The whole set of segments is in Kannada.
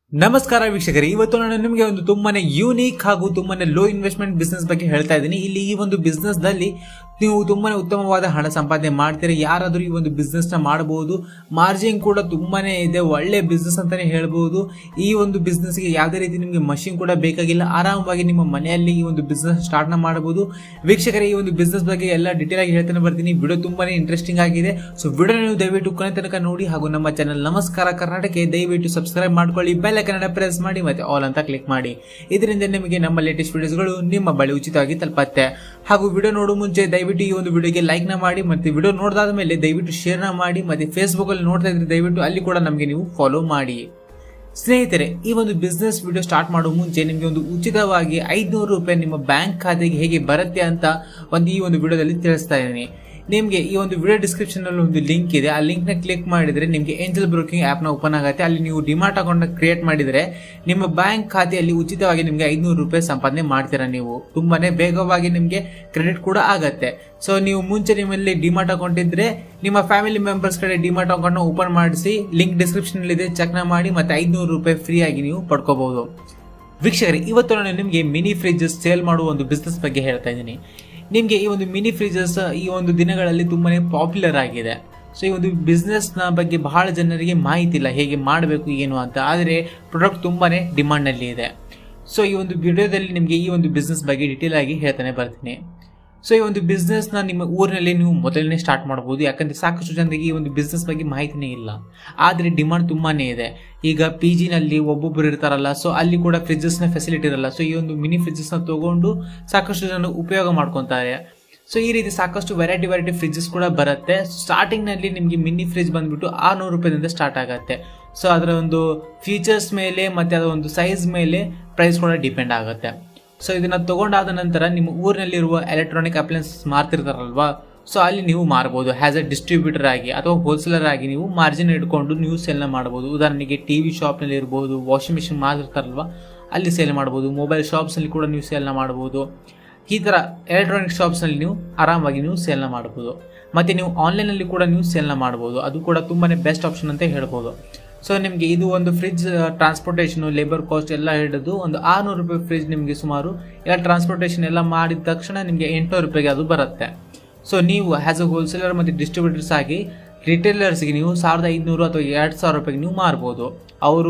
ನಮಸ್ಕಾರ ವೀಕ್ಷಕರೇ ಇವತ್ತು ನಾನು ನಿಮಗೆ ಒಂದು ತುಂಬಾನೇ ಯೂನಿಕ್ ಹಾಗೂ ತುಂಬಾನೇ ಲೋ ಇನ್ವೆಸ್ಟ್ಮೆಂಟ್ ಬಿಸ್ನೆಸ್ ಬಗ್ಗೆ ಹೇಳ್ತಾ ಇದ್ದೀನಿ ಇಲ್ಲಿ ಈ ಒಂದು ಬಿಸ್ನೆಸ್ ದಲ್ಲಿ ನೀವು ತುಂಬಾನೇ ಉತ್ತಮವಾದ ಹಣ ಸಂಪಾದನೆ ಮಾಡ್ತೀರಾ ಯಾರಾದರೂ ಈ ಒಂದು ಬಿಸ್ನೆಸ್ ನ ಮಾಡಬಹುದು ಮಾರ್ಜಿನ್ ಕೂಡ ತುಂಬಾನೇ ಇದೆ ಒಳ್ಳೆ ಬಿಸ್ನೆಸ್ ಅಂತಾನೆ ಹೇಳ್ಬಹುದು ಈ ಒಂದು ಬಿಸ್ನೆಸ್ ಗೆ ಯಾವುದೇ ರೀತಿ ನಿಮಗೆ ಮಷಿನ್ ಕೂಡ ಬೇಕಾಗಿಲ್ಲ ಆರಾಮವಾಗಿ ನಿಮ್ಮ ಮನೆಯಲ್ಲಿ ಈ ಒಂದು ಬಿಸ್ನೆಸ್ ಸ್ಟಾರ್ಟ್ ನ ಮಾಡಬಹುದು ವೀಕ್ಷಕರೇ ಈ ಒಂದು ಬಿಸ್ನೆಸ್ ಬಗ್ಗೆ ಎಲ್ಲ ಡೀಟೇಲ್ ಆಗಿ ಹೇಳ್ತಾನೆ ಬರ್ತೀನಿ ವಿಡಿಯೋ ತುಂಬಾನೇ ಇಂಟ್ರೆಸ್ಟಿಂಗ್ ಆಗಿದೆ ಸೊ ವಿಡಿಯೋ ನೀವು ದಯವಿಟ್ಟು ಕೊನೆ ತನಕ ನೋಡಿ ಹಾಗೂ ನಮ್ಮ ಚಾನಲ್ ನಮಸ್ಕಾರ ಕರ್ನಾಟಕ ದಯವಿಟ್ಟು ಸಬ್ಸ್ಕ್ರೈಬ್ ಮಾಡ್ಕೊಳ್ಳಿ ಬೆಲ್ ಕನ್ನಡ ಪ್ರೆಸ್ ಮಾಡಿ ಮತ್ತೆ ಆಲ್ ಅಂತ ಕ್ಲಿಕ್ ಮಾಡಿ ಇದರಿಂದ ನಿಮಗೆ ನಮ್ಮ ಲೇಟೆಸ್ಟ್ ವಿಡಿಯೋಸ್ಗಳು ನಿಮ್ಮ ಬಳಿ ಉಚಿತವಾಗಿ ತಲುಪತ್ತೆ ಹಾಗೂ ವಿಡಿಯೋ ನೋಡುವ ಮುಂಚೆ ದಯವಿಟ್ಟು ಈ ಒಂದು ವಿಡಿಯೋಗೆ ಲೈಕ್ ನ ಮಾಡಿ ಮತ್ತೆ ವಿಡಿಯೋ ನೋಡಿದಾದ ಮೇಲೆ ದಯವಿಟ್ಟು ಶೇರ್ ನ ಮಾಡಿ ಮತ್ತೆ ಫೇಸ್ಬುಕ್ ಅಲ್ಲಿ ನೋಡ್ತಾ ಇದ್ರೆ ದಯವಿಟ್ಟು ಅಲ್ಲಿ ಕೂಡ ನಮಗೆ ನೀವು ಫಾಲೋ ಮಾಡಿ ಸ್ನೇಹಿತರೆ ಈ ಒಂದು ಬಿಸ್ನೆಸ್ ವಿಡಿಯೋ ಸ್ಟಾರ್ಟ್ ಮಾಡುವ ಮುಂಚೆ ನಿಮಗೆ ಒಂದು ಉಚಿತವಾಗಿ ಐದುನೂರು ರೂಪಾಯಿ ನಿಮ್ಮ ಬ್ಯಾಂಕ್ ಖಾತೆಗೆ ಹೇಗೆ ಬರುತ್ತೆ ಅಂತ ಒಂದು ಈ ಒಂದು ವಿಡಿಯೋದಲ್ಲಿ ತಿಳಿಸ್ತಾ ಇದ್ದೀನಿ ನಿಮಗೆ ಈ ಒಂದು ವಿಡಿಯೋ ಡಿಸ್ಕ್ರಿಪ್ಷನ್ ಅಲ್ಲಿ ಒಂದು ಲಿಂಕ್ ಇದೆ ಆ ಲಿಂಕ್ ನ ಕ್ಲಿಕ್ ಮಾಡಿದ್ರೆ ನಿಮಗೆ ಏಂಜಲ್ ಬ್ರೋಕಿಂಗ್ ಆಪ್ ನ ಓಪನ್ ಆಗುತ್ತೆ ಅಲ್ಲಿ ನೀವು ಡಿಮಾಟ್ ಅಕೌಂಟ್ ನ ಕ್ರಿಯೇಟ್ ಮಾಡಿದ್ರೆ ನಿಮ್ಮ ಬ್ಯಾಂಕ್ ಖಾತೆಯಲ್ಲಿ ಉಚಿತವಾಗಿ ನಿಮಗೆ ಐದುನೂರು ರೂಪಾಯಿ ಸಂಪಾದನೆ ಮಾಡ್ತೀರಾ ನೀವು ತುಂಬಾನೇ ಬೇಗವಾಗಿ ನಿಮಗೆ ಕ್ರೆಡಿಟ್ ಕೂಡ ಆಗತ್ತೆ ಸೊ ನೀವು ಮುಂಚೆ ನಿಮ್ಮಲ್ಲಿ ಡಿಮಾಟ್ ಅಕೌಂಟ್ ಇದ್ರೆ ನಿಮ್ಮ ಫ್ಯಾಮಿಲಿ ಮೆಂಬರ್ಸ್ ಕಡೆ ಡಿಮಾಟ್ ಅಕೌಂಟ್ ನ ಓಪನ್ ಮಾಡಿಸಿ ಲಿಂಕ್ ಡಿಸ್ಕ್ರಿಪ್ಷನ್ ಅಲ್ಲಿ ಇದೆ ಚೆಕ್ ನ ಮಾಡಿ ಮತ್ತೆ ಐದುನೂರು ರೂಪಾಯಿ ಫ್ರೀ ಆಗಿ ನೀವು ಪಡ್ಕೋಬಹುದು ವೀಕ್ಷಕರೇ ಇವತ್ತು ನಾನು ನಿಮಗೆ ಮಿನಿ ಫ್ರಿಜಸ್ ಸೇಲ್ ಮಾಡುವ ಒಂದು ಬಿಸ್ನೆಸ್ ಬಗ್ಗೆ ಹೇಳ್ತಾ ಇದ್ದೀನಿ ನಿಮಗೆ ಈ ಒಂದು ಮಿನಿ ಫ್ರಿಜಸ್ ಈ ಒಂದು ದಿನಗಳಲ್ಲಿ ತುಂಬಾನೇ ಪಾಪ್ಯುಲರ್ ಆಗಿದೆ ಸೊ ಈ ಒಂದು ಬಿಸ್ನೆಸ್ ನ ಬಗ್ಗೆ ಬಹಳ ಜನರಿಗೆ ಮಾಹಿತಿ ಇಲ್ಲ ಹೇಗೆ ಮಾಡಬೇಕು ಏನು ಅಂತ ಆದರೆ ಪ್ರಾಡಕ್ಟ್ ತುಂಬಾನೇ ಡಿಮಾಂಡ್ ನಲ್ಲಿ ಇದೆ ಸೊ ಈ ಒಂದು ವಿಡಿಯೋದಲ್ಲಿ ನಿಮಗೆ ಈ ಒಂದು ಬಿಸ್ನೆಸ್ ಬಗ್ಗೆ ಡೀಟೇಲ್ ಆಗಿ ಹೇಳ್ತಾನೆ ಬರ್ತೀನಿ ಸೊ ಈ ಒಂದು ಬಿಸ್ನೆಸ್ ನ ನಿಮ್ಮ ಊರಿನಲ್ಲಿ ನೀವು ಮೊದಲನೇ ಸ್ಟಾರ್ಟ್ ಮಾಡಬಹುದು ಯಾಕಂದ್ರೆ ಸಾಕಷ್ಟು ಜನರಿಗೆ ಈ ಒಂದು ಬಿಸ್ನೆಸ್ ಬಗ್ಗೆ ಮಾಹಿತಿನೇ ಇಲ್ಲ ಆದ್ರೆ ಡಿಮಾಂಡ್ ತುಂಬಾನೇ ಇದೆ ಈಗ ಪಿ ಜಿನಲ್ಲಿ ಒಬ್ಬೊಬ್ಬರು ಇರ್ತಾರಲ್ಲ ಸೊ ಅಲ್ಲಿ ಕೂಡ ಫ್ರಿಜಸ್ ನ ಫೆಸಿಲಿಟಿ ಇರಲ್ಲ ಸೊ ಈ ಒಂದು ಮಿನಿ ಫ್ರಿಜಸ್ ನ ತಗೊಂಡು ಸಾಕಷ್ಟು ಜನ ಉಪಯೋಗ ಮಾಡ್ಕೊಂತಾರೆ ಸೊ ಈ ರೀತಿ ಸಾಕಷ್ಟು ವೆರೈಟಿ ವೆರೈಟಿ ಫ್ರಿಜಸ್ ಕೂಡ ಬರುತ್ತೆ ಸ್ಟಾರ್ಟಿಂಗ್ ನಲ್ಲಿ ನಿಮಗೆ ಮಿನಿ ಫ್ರಿಜ್ ಬಂದ್ಬಿಟ್ಟು ಆರ್ನೂರು ರೂಪಾಯಿಂದ ಸ್ಟಾರ್ಟ್ ಆಗುತ್ತೆ ಸೊ ಅದರ ಒಂದು ಫೀಚರ್ಸ್ ಮೇಲೆ ಮತ್ತೆ ಅದರ ಒಂದು ಸೈಜ್ ಮೇಲೆ ಪ್ರೈಸ್ ಕೂಡ ಡಿಪೆಂಡ್ ಆಗುತ್ತೆ ಸೊ ಇದನ್ನ ತಗೊಂಡಾದ ನಂತರ ನಿಮ್ಮ ಊರಿನಲ್ಲಿರುವ ಎಲೆಕ್ಟ್ರಾನಿಕ್ ಅಪ್ಲಯನ್ಸ್ ಮಾರ್ತಿರ್ತಾರಲ್ವಾ ಸೊ ಅಲ್ಲಿ ನೀವು ಮಾರಬಹುದು ಆಸ್ ಎ ಡಿಸ್ಟ್ರಿಬ್ಯೂಟರ್ ಆಗಿ ಅಥವಾ ಹೋಲ್ಸೇಲರ್ ಆಗಿ ನೀವು ಮಾರ್ಜಿನ್ ಇಟ್ಕೊಂಡು ನೀವು ಸೇಲ್ನ ಮಾಡಬಹುದು ಉದಾಹರಣೆಗೆ ಟಿ ವಿ ಶಾಪ್ನಲ್ಲಿ ಇರ್ಬೋದು ವಾಷಿಂಗ್ ಮಿಷಿನ್ ಮಾರ್ತಿರ್ತಾರಲ್ವಾ ಅಲ್ಲಿ ಸೇಲ್ ಮಾಡಬಹುದು ಮೊಬೈಲ್ ಶಾಪ್ಸ್ನಲ್ಲಿ ಕೂಡ ನೀವು ಸೇಲ್ನ ಮಾಡಬಹುದು ಈ ಥರ ಎಲೆಕ್ಟ್ರಾನಿಕ್ ಶಾಪ್ಸ್ನಲ್ಲಿ ನೀವು ಆರಾಮಾಗಿ ನೀವು ಸೇಲ್ನ ಮಾಡಬಹುದು ಮತ್ತು ನೀವು ಆನ್ಲೈನಲ್ಲಿ ಕೂಡ ನೀವು ಸೇಲ್ನ ಮಾಡಬಹುದು ಅದು ಕೂಡ ತುಂಬಾ ಬೆಸ್ಟ್ ಆಪ್ಷನ್ ಅಂತ ಹೇಳ್ಬೋದು ಸೊ ನಿಮಗೆ ಇದು ಒಂದು ಫ್ರಿಜ್ ಟ್ರಾನ್ಸ್ಪೋರ್ಟೇಷನ್ ಲೇಬರ್ ಕಾಸ್ಟ್ ಎಲ್ಲ ಹಿಡಿದು ಒಂದು ಆರ್ನೂರು ರೂಪಾಯಿ ಫ್ರಿಜ್ ನಿಮಗೆ ಸುಮಾರು ಎಲ್ಲ ಟ್ರಾನ್ಸ್ಪೋರ್ಟೇಷನ್ ಎಲ್ಲ ಮಾಡಿದ ತಕ್ಷಣ ನಿಮಗೆ ಎಂಟುನೂರು ರೂಪಾಯಿಗೆ ಅದು ಬರುತ್ತೆ ಸೊ ನೀವು ಆ್ಯಸ್ ಅ ಹೋಲ್ಸೇಲರ್ ಮತ್ತು ಡಿಸ್ಟ್ರಿಬ್ಯೂಟರ್ಸ್ ಆಗಿ ರಿಟೇಲರ್ಸ್ಗೆ ನೀವು ಸಾವಿರದ ಐದುನೂರು ಅಥವಾ ಎರಡು ಸಾವಿರ ರೂಪಾಯಿಗೆ ನೀವು ಮಾರ್ಬೋದು ಅವರು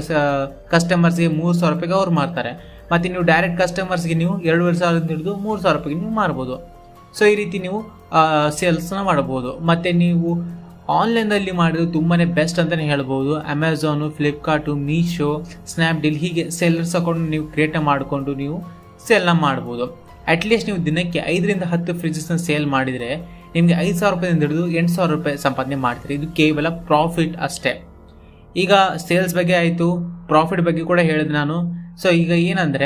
ಕಸ್ಟಮರ್ಸ್ಗೆ ಮೂರು ಸಾವಿರ ರೂಪಾಯಿಗೆ ಅವ್ರು ಮಾರ್ತಾರೆ ಮತ್ತು ನೀವು ಡೈರೆಕ್ಟ್ ಕಸ್ಟಮರ್ಸ್ಗೆ ನೀವು ಎರಡೂವರೆ ಸಾವಿರದಿಂದ ಹಿಡಿದು ಮೂರು ಸಾವಿರ ರೂಪಾಯಿಗೆ ನೀವು ಮಾರ್ಬೋದು ಸೊ ಈ ರೀತಿ ನೀವು ಸೇಲ್ಸ್ನ ಮಾಡಬಹುದು ಮತ್ತು ನೀವು ಆನ್ಲೈನಲ್ಲಿ ಮಾಡಿದ್ರೆ ತುಂಬಾ ಬೆಸ್ಟ್ ಅಂತಲೇ ಹೇಳ್ಬೋದು ಅಮೆಝಾನು ಫ್ಲಿಪ್ಕಾರ್ಟು ಮೀಶೋ ಸ್ನ್ಯಾಪ್ಡೀಲ್ ಹೀಗೆ ಸೇಲರ್ಸ್ ಅಕೌಂಟ್ ನೀವು ಕ್ರಿಯೇಟ್ ಮಾಡಿಕೊಂಡು ನೀವು ಸೇಲ್ನ ಮಾಡ್ಬೋದು ಅಟ್ಲೀಸ್ಟ್ ನೀವು ದಿನಕ್ಕೆ ಐದರಿಂದ ಹತ್ತು ಫ್ರಿಜಸ್ನ ಸೇಲ್ ಮಾಡಿದರೆ ನಿಮಗೆ ಐದು ಸಾವಿರ ರೂಪಾಯಿಂದ ಹಿಡಿದು ಎಂಟು ಸಾವಿರ ರೂಪಾಯಿ ಸಂಪಾದನೆ ಮಾಡ್ತೀರಿ ಇದು ಕೇವಲ ಪ್ರಾಫಿಟ್ ಅಷ್ಟೇ ಈಗ ಸೇಲ್ಸ್ ಬಗ್ಗೆ ಆಯಿತು ಪ್ರಾಫಿಟ್ ಬಗ್ಗೆ ಕೂಡ ಹೇಳಿದೆ ನಾನು ಸೊ ಈಗ ಏನಂದರೆ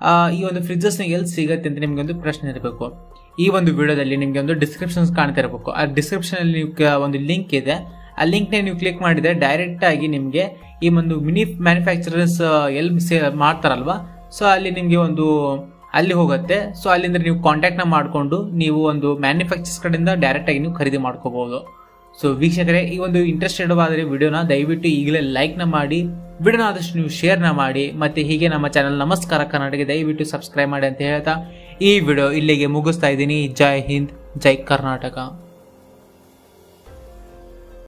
ಈ ಒಂದು ಫ್ರಿಜಸ್ನ ಎಲ್ಲಿ ಸಿಗುತ್ತೆ ಅಂತ ನಿಮಗೆ ಒಂದು ಪ್ರಶ್ನೆ ಇರಬೇಕು ಈ ಒಂದು ವಿಡಿಯೋದಲ್ಲಿ ನಿಮಗೆ ಒಂದು ಡಿಸ್ಕ್ರಿಪ್ಷನ್ಸ್ ಕಾಣ್ತಾ ಇರಬೇಕು ಆ ಡಿಸ್ಕ್ರಿಪ್ಷನಲ್ಲಿ ನೀವು ಒಂದು ಲಿಂಕ್ ಇದೆ ಆ ಲಿಂಕ್ನ ನೀವು ಕ್ಲಿಕ್ ಮಾಡಿದರೆ ಡೈರೆಕ್ಟ್ ಆಗಿ ನಿಮಗೆ ಈ ಒಂದು ಮಿನಿ ಮ್ಯಾನುಫ್ಯಾಕ್ಚರರ್ಸ್ ಎಲ್ಲಿ ಸೇ ಮಾಡ್ತಾರಲ್ವಾ ಸೊ ಅಲ್ಲಿ ನಿಮಗೆ ಒಂದು ಅಲ್ಲಿ ಹೋಗುತ್ತೆ ಸೊ ಅಲ್ಲಿಂದ ನೀವು ಕಾಂಟ್ಯಾಕ್ಟ್ನ ಮಾಡಿಕೊಂಡು ನೀವು ಒಂದು ಮ್ಯಾನುಫ್ಯಾಕ್ಚರ್ಸ್ ಕಡೆಯಿಂದ ಡೈರೆಕ್ಟಾಗಿ ನೀವು ಖರೀದಿ ಮಾಡ್ಕೋಬಹುದು ಸೊ ವೀಕ್ಷಕರೇ ಈ ಒಂದು ಇಂಟ್ರೆಸ್ಟೆಡ್ ಆದರೆ ವಿಡಿಯೋನ ದಯವಿಟ್ಟು ಈಗಲೇ ಲೈಕ್ನ ಮಾಡಿ ವಿಡಿಯೋನ ಆದಷ್ಟು ನೀವು ಶೇರ್ನ ಮಾಡಿ ಮತ್ತೆ ಹೀಗೆ ನಮ್ಮ ಚಾನಲ್ ನಮಸ್ಕಾರ ಕರ್ನಾಟಕ ದಯವಿಟ್ಟು ಸಬ್ಸ್ಕ್ರೈಬ್ ಮಾಡಿ ಅಂತ ಹೇಳ್ತಾ ಈ ವಿಡಿಯೋ ಇಲ್ಲಿಗೆ ಮುಗಿಸ್ತಾ ಇದ್ದೀನಿ ಜೈ ಹಿಂದ್ ಜೈ ಕರ್ನಾಟಕ